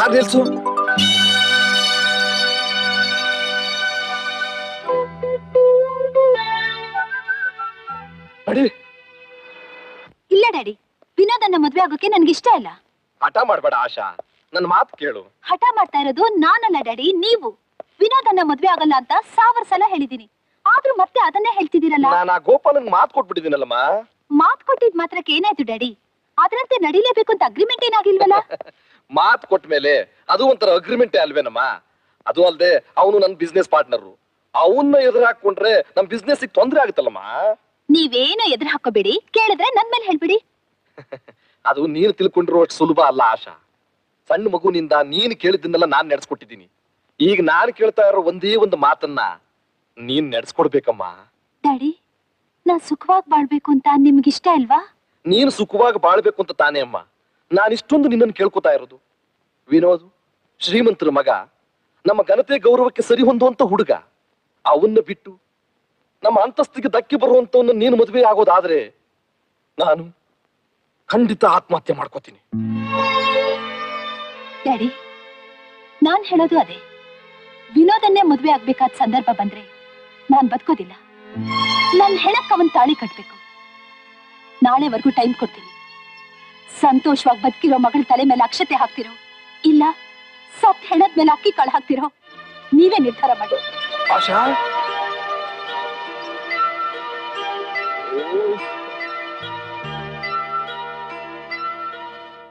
car ನಿಲ್ಸು ನಡಿ ಇಲ್ಲ ಡ್ಯಾಡಿ ವಿನೋದನ್ನ ಮದ್ವೆ ಆಗೋಕೆ ನನ್ಗೆ ಇಷ್ಟ ಇಲ್ಲ ಹಠ ಮಾಡ್ಬೇಡ ಆಶಾ ನನ್ನ ಮಾತು ಕೇಳು ಹಠ ಮಾಡ್ತಾ ಇರೋದು ನಾನಲ್ಲ ಡ್ಯಾಡಿ ನೀವು ವಿನೋದನ್ನ ಮದ್ವೆ ಆಗಲ್ಲ ಅಂತ ಸಾವಿರ ಸಲ ಹೇಳಿದೀನಿ ಆದ್ರೂ ಮತ್ತೆ ಅದನ್ನೇ ಹೇಳ್ತಿದ್ದೀರಲ್ಲ ನಾನು ಆ ಗೋಪಾಲನ್ ಮಾತು ಕೊಟ್ಬಿಟ್ಟಿದ್ದೀನಲ್ಲಮ್ಮ ಮಾತ್ ಕೊಟ್ಟಿದ್ ಮಾತ್ರಕ್ಕೆ ಏನಾಯ್ತು ಡ್ಯಾಡಿ ಅದ್ರಂತೆ ನಡಿಲೇಬೇಕು ಅಂತ ಅಗ್ರಿಮೆಂಟ್ ಏನಾಗಿಲ್ವಲ್ಲ ಮಾತು ಕೊಟ್ಟ ಮೇಲೆ ಅದು ಒಂಥರ ಅಗ್ರಿಮೆಂಟೇ ಅಲ್ವೇನಮ್ಮ ಅದು ಅಲ್ದೆ ಅವನು ನನ್ನ ಬಿಸ್ನೆಸ್ ಪಾರ್ಟ್ನರ್ ಅವನ್ನ ಎದುರು ಹಾಕೊಂಡ್ರೆ ನಮ್ ಬಿಸ್ನೆಸ್ ತೊಂದ್ರೆ ಆಗುತ್ತಲ್ಲಮ್ಮ ನೀವೇನು ಎದುರು ಹಾಕೋಬೇಡಿ ಕೇಳಿದ್ರೆ ನನ್ ಮೇಲೆ ಹೇಳ್ಬಿಡಿ ಅದು ನೀನು ತಿಳ್ಕೊಂಡಿರೋ ಅಷ್ಟು ಸುಲಭ ಅಲ್ಲ ಆಶಾ ಸಣ್ಣ ಮಗುನಿಂದ ನೀನು ಕೇಳಿದ್ದನ್ನೆಲ್ಲ ನಾನ್ ನಡೆಸ್ಕೊಟ್ಟಿದ್ದೀನಿ ಈಗ ನಾನು ಕೇಳ್ತಾ ಇರೋ ಒಂದೇ ಒಂದು ಮಾತನ್ನ ನೀನ್ ನಡೆಸ್ಕೊಡ್ಬೇಕಮ್ಮ ಡ್ಯಾಡಿ ನಾ ಸುಖವಾಗಿ ಬಾಳ್ಬೇಕು ಅಂತ ನಿಮ್ಗಿಷ್ಟ ಇಲ್ವಾ ನೀನು ಸುಖವಾಗಿ ಬಾಳ್ಬೇಕು ಅಂತ ತಾನೇ ಅಮ್ಮ ನಾನು ಇಷ್ಟೊಂದು ನಿನ್ನನ್ನು ಕೇಳ್ಕೊತಾ ಇರೋದು ವಿನೋದ್ ಶ್ರೀಮಂತರ ಮಗ ನಮ್ಮ ಘನತೆ ಗೌರವಕ್ಕೆ ಸರಿ ಹೊಂದುವಂತ ಹುಡುಗ ಅವನ್ನ ಬಿಟ್ಟು ನಮ್ಮ ಅಂತಸ್ತಿಗೆ ಧಕ್ಕೆ ಬರುವಂತವನ್ನ ನೀನು ಮದುವೆ ಆಗೋದಾದ್ರೆ ನಾನು ಖಂಡಿತ ಆತ್ಮಹತ್ಯೆ ಮಾಡ್ಕೋತೀನಿ ಡ್ಯಾಡಿ ನಾನ್ ಹೇಳೋದು ಅದೇ ವಿನೋದನ್ನೇ ಮದ್ವೆ ಆಗ್ಬೇಕಾದ ಸಂದರ್ಭ ಬಂದ್ರೆ ನಾನ್ ಬದುಕೋದಿಲ್ಲ ನನ್ ಹೆಣಕ್ ಅವನ್ ತಾಳಿ ಕಟ್ಬೇಕು ನಾಳೆವರೆಗೂ ಟೈಮ್ ಕೊಡ್ತೀನಿ ಸಂತೋಷವಾಗಿ ಬದುಕಿರೋ ಮಗಳ ತಲೆ ಮೇಲೆ ಅಕ್ಷತೆ ಹಾಕ್ತಿರೋ ಇಲ್ಲ ಸತ್ ಹೆಣದ ಮೇಲೆ ಅಕ್ಕಿ ಕಾಳು ಹಾಕ್ತಿರೋ ನೀವೇ ನಿರ್ಧಾರ ಮಾಡಿ ಆಶಾ